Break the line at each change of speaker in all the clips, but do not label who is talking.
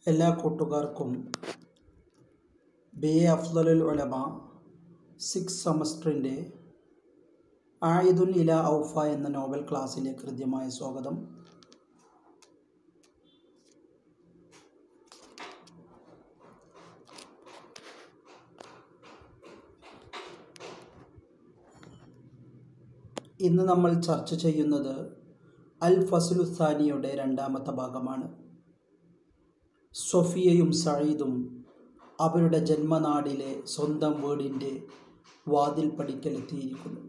എല്ലാ കൂട്ടുകാർക്കും B A അഫ്ദലുൽ ഉലമ സിക്സ് സെമസ്റ്ററിൻ്റെ ആയിദുൻ ഇല ഔഫ എന്ന നോവൽ ക്ലാസ്സിലേക്ക് ഹൃദ്യമായ സ്വാഗതം ഇന്ന് നമ്മൾ ചർച്ച ചെയ്യുന്നത് അൽ ഫസുലുസാനിയുടെ രണ്ടാമത്തെ ഭാഗമാണ് സൊഫിയയും സഴീദും അവരുടെ ജന്മനാടിലെ സ്വന്തം വീടിൻ്റെ വാതിൽ പടിക്കലെത്തിയിരിക്കുന്നു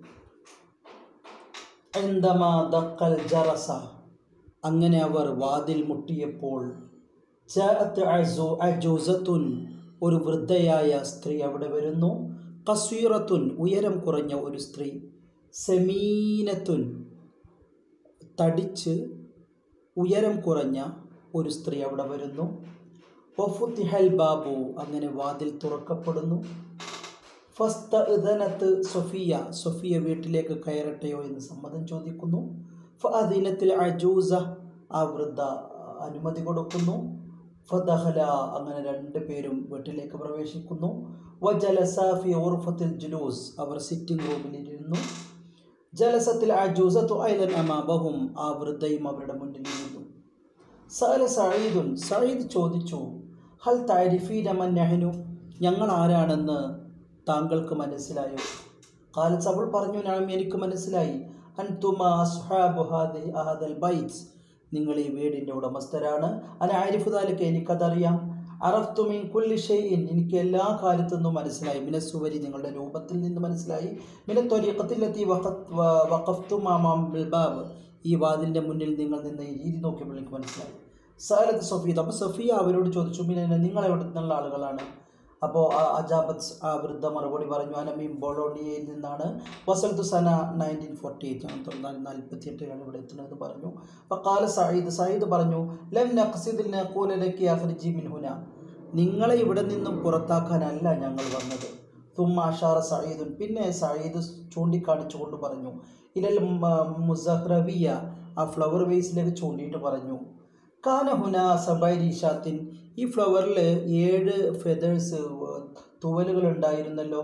എന്തമാ ദക്കൽ ജറസ അങ്ങനെ അവർ വാതിൽ മുട്ടിയപ്പോൾ ജഅത്ത് അസു അജൂസത്തുൻ ഒരു വൃദ്ധയായ സ്ത്രീ അവിടെ വരുന്നു കസീറത്തുൻ ഉയരം കുറഞ്ഞ ഒരു സ്ത്രീ സെമീനത്തുൻ തടിച്ച് ഉയരം കുറഞ്ഞ ഒരു സ്ത്രീ അവിടെ വരുന്നു ഒഫുത്തിഹൽ ബാബു അങ്ങനെ വാതിൽ തുറക്കപ്പെടുന്നു ഫസ്ത ഇതനത്ത് സൊഫിയ സൊഫിയ വീട്ടിലേക്ക് കയറട്ടെയോ എന്ന് സമ്മതം ചോദിക്കുന്നു ഫഅദീനത്തിൽ അജൂസ ആ വൃദ്ധ അനുമതി കൊടുക്കുന്നു ഫദഹല അങ്ങനെ രണ്ട് പേരും വീട്ടിലേക്ക് പ്രവേശിക്കുന്നു വജലസാഫി ഓർഫത്തിൽ ജുലൂസ് അവർ സിറ്റിംഗ് റൂമിലിരുന്നു ജലസത്തിൽ അജൂസത്തു ഐലൻ അമാബഹും ആ വൃദ്ധയും അവരുടെ മുന്നിൽ ഇരുന്നു സഅല സഈദുൻ സഈദ് ചോദിച്ചു ഹൽ താരിഫീന മൻ നഹ്നു ഞങ്ങൾ ആരാണെന്ന് താങ്കൾക്ക് മനസ്സിലായോ കാലത്ത് അവൾ പറഞ്ഞു ഞാൻ എനിക്ക് മനസ്സിലായി അൻതുമ അസ്ഹാബു ഹാദി അഹദൽ ബൈറ്റ്സ് നിങ്ങൾ ഈ വീടിൻ്റെ ഉടമസ്ഥരാണ് അന ആരിഫുദാലിക്ക് എനിക്കതറിയാം അറഫ്തുമിൻ കുല്ലി ഷെയ്ഇൻ എനിക്ക് എല്ലാ കാലത്തു നിന്നും മനസ്സിലായി മിനസുവരി നിങ്ങളുടെ രൂപത്തിൽ നിന്ന് മനസ്സിലായി മിന ത്വരീഖത്തിലെത്തി വഖഫ്തുമാമാം ബിൽബാബ് ഈ വാതിലിൻ്റെ മുന്നിൽ നിങ്ങൾ നിന്ന് ഈ രീതി നോക്കിയപ്പോൾ എനിക്ക് മനസ്സിലായി സാലത്ത് സഫീദ് അപ്പോൾ സഫിയ അവരോട് ചോദിച്ചു പിന്നെ നിങ്ങൾ എവിടെ നിന്നുള്ള ആളുകളാണ് അപ്പോൾ അജാബത്ത് ആ വൃദ്ധ മറുപടി പറഞ്ഞു അനമീം ബൊളോണിയയിൽ നിന്നാണ് വസൽത്തു സന നയൻറ്റീൻ ഫോർട്ടി എയ്റ്റ് നാൽപ്പത്തി എട്ടിലാണ് ഇവിടെ എത്തുന്നത് പറഞ്ഞു അപ്പോൾ കാല സയ്യിദ് സയ്യിദ് പറഞ്ഞു ലം നഖ്സിദിൽ നഖൂലലക്കി അഖ്രിജി മിൻഹുന നിങ്ങളെ ഇവിടെ നിന്നും പുറത്താക്കാനല്ല ഞങ്ങൾ വന്നത് തുമ്മ അഷാറ സയ്യിദുൻ പിന്നെ സയ്യിദ് ചൂണ്ടിക്കാണിച്ചുകൊണ്ട് പറഞ്ഞു ഇലൽ മുസഹ്റവിയ ആ ഫ്ലവർ വേസിലേക്ക് ചൂണ്ടിയിട്ട് പറഞ്ഞു കാനഹുന സബൈരീഷാത്തിൻ ഈ ഫ്ലവറിൽ ഏഴ് ഫെതേഴ്സ് തുവലുകൾ ഉണ്ടായിരുന്നല്ലോ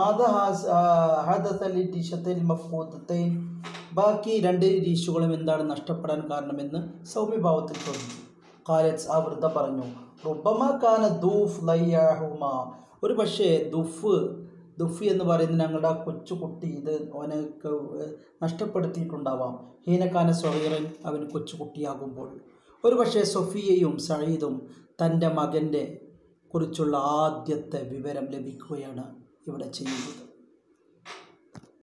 മഫൂത്തൈൻ ബാക്കി രണ്ട് രീശുകളും എന്താണ് നഷ്ടപ്പെടാൻ കാരണമെന്ന് സൗമ്യഭാവത്തിൽ ചോദിച്ചു കാലറ്റ്സ് ആ വൃദ്ധ പറഞ്ഞു റുബമ കാന ദൂഫ് ലയ്യാഹുമ ഒരു പക്ഷേ ദുഫ് ദുഫ് എന്ന് പറയുന്നത് ഞങ്ങളുടെ ആ കൊച്ചു കുട്ടി ഇത് അവനെ നഷ്ടപ്പെടുത്തിയിട്ടുണ്ടാവാം ഹീനക്കാന സ്വഹീറൻ അവൻ കൊച്ചു കുട്ടിയാകുമ്പോൾ ഒരു പക്ഷേ സൊഫിയയും സഴീദും തൻ്റെ മകൻ്റെ കുറിച്ചുള്ള ആദ്യത്തെ വിവരം ലഭിക്കുകയാണ് ഇവിടെ ചെയ്യുന്നത്